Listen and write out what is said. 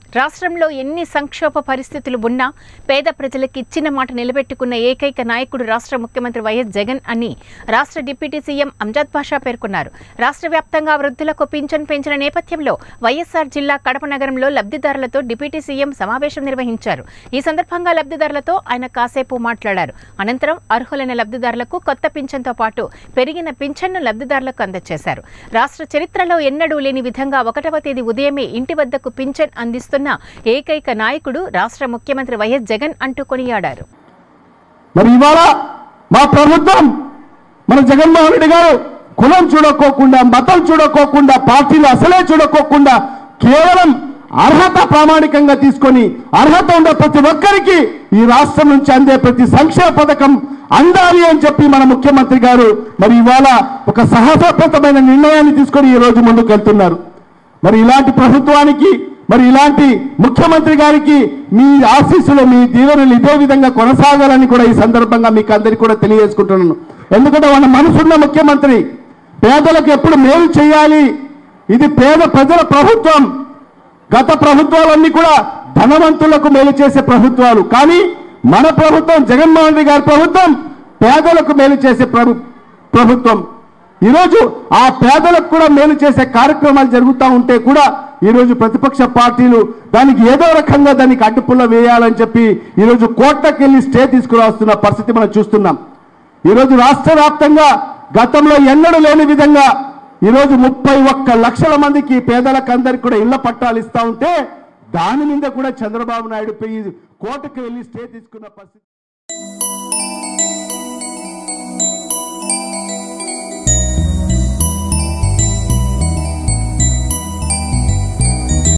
రాష్ట్రంలో ఎన్ని సంక్షోభ పరిస్థితులు ఉన్నా పేద ప్రజలకు ఇచ్చిన మాట నిలబెట్టుకున్న ఏకైక నాయకుడు రాష్ట్ర ముఖ్యమంత్రి వైఎస్ జగన్ అని రాష్ట్ర డిప్యూటీ సీఎం అంజద్ బాషా పేర్కొన్నారు రాష్ట్ర వ్యాప్తంగా వృద్ధులకు పింఛన్ పెంచిన నేపథ్యంలో వైఎస్ఆర్ జిల్లా కడప నగరంలో లబ్ధిదారులతో డిప్యూటీ సీఎం సమావేశం నిర్వహించారు ఈ సందర్భంగా లబ్ధిదారులతో ఆయన కాసేపు మాట్లాడారు అనంతరం అర్హులైన లబ్ధిదారులకు కొత్త పింఛన్తో పాటు పెరిగిన పింఛన్ను లబ్ధిదారులకు అందజేశారు రాష్ట్ర చరిత్రలో ఎన్నడూ లేని విధంగా ఒకటవ తేదీ ఉదయమే ఇంటి వద్దకు పింఛన్ అందిస్తున్న ఏకైక నాయకుడు రాష్ట్ర ముఖ్యమంత్రి వైఎస్ జగన్ అంటూ కొనియాడారు మరి ఇవాళ మా ప్రభుత్వం మన జగన్మోహన్ రెడ్డి గారు కులం చూడకోకుండా మతం చూడకోకుండా పార్టీలు అసలే చూడకోకుండా కేవలం అర్హత ప్రామాణికంగా తీసుకొని అర్హత ఉన్న ప్రతి ఒక్కరికి ఈ రాష్ట్రం నుంచి అందే ప్రతి సంక్షేమ పథకం అందాలి అని చెప్పి మన ముఖ్యమంత్రి గారు మరి ఇవాళ ఒక సాహసోపేతమైన నిర్ణయాన్ని తీసుకొని ఈ రోజు ముందుకు వెళ్తున్నారు మరి ఇలాంటి ప్రభుత్వానికి మరి ఇలాంటి ముఖ్యమంత్రి గారికి మీ ఆశీస్సులు మీ దీవెనలు ఇదే విధంగా కొనసాగాలని కూడా ఈ సందర్భంగా మీకు అందరికీ కూడా తెలియజేసుకుంటున్నాను ఎందుకంటే మన మనసున్న ముఖ్యమంత్రి పేదలకు ఎప్పుడు మేలు చేయాలి ఇది పేద ప్రజల ప్రభుత్వం గత ప్రభుత్వాలన్నీ కూడా ధనవంతులకు మేలు చేసే ప్రభుత్వాలు కానీ మన ప్రభుత్వం జగన్మోహన్ రెడ్డి గారి ప్రభుత్వం పేదలకు మేలు చేసే ప్రభు ప్రభుత్వం ఈరోజు ఆ పేదలకు కూడా మేలు చేసే కార్యక్రమాలు జరుగుతూ ఉంటే కూడా ఈరోజు ప్రతిపక్ష పార్టీలు దానికి ఏదో రకంగా దానికి అడ్డుపుల్ల వేయాలని చెప్పి ఈరోజు కోర్టుకి వెళ్ళి స్టే తీసుకురాస్తున్న పరిస్థితి మనం చూస్తున్నాం ఈరోజు రాష్ట్ర వ్యాప్తంగా గతంలో ఎన్నడూ లేని విధంగా ఈరోజు ముప్పై ఒక్క లక్షల మందికి పేదలకు అందరికి కూడా ఇళ్ల పట్టాలు ఇస్తా ఉంటే దాని మీద కూడా చంద్రబాబు నాయుడు పోయి కోర్టుకు వెళ్ళి స్టే తీసుకున్న పరిస్థితి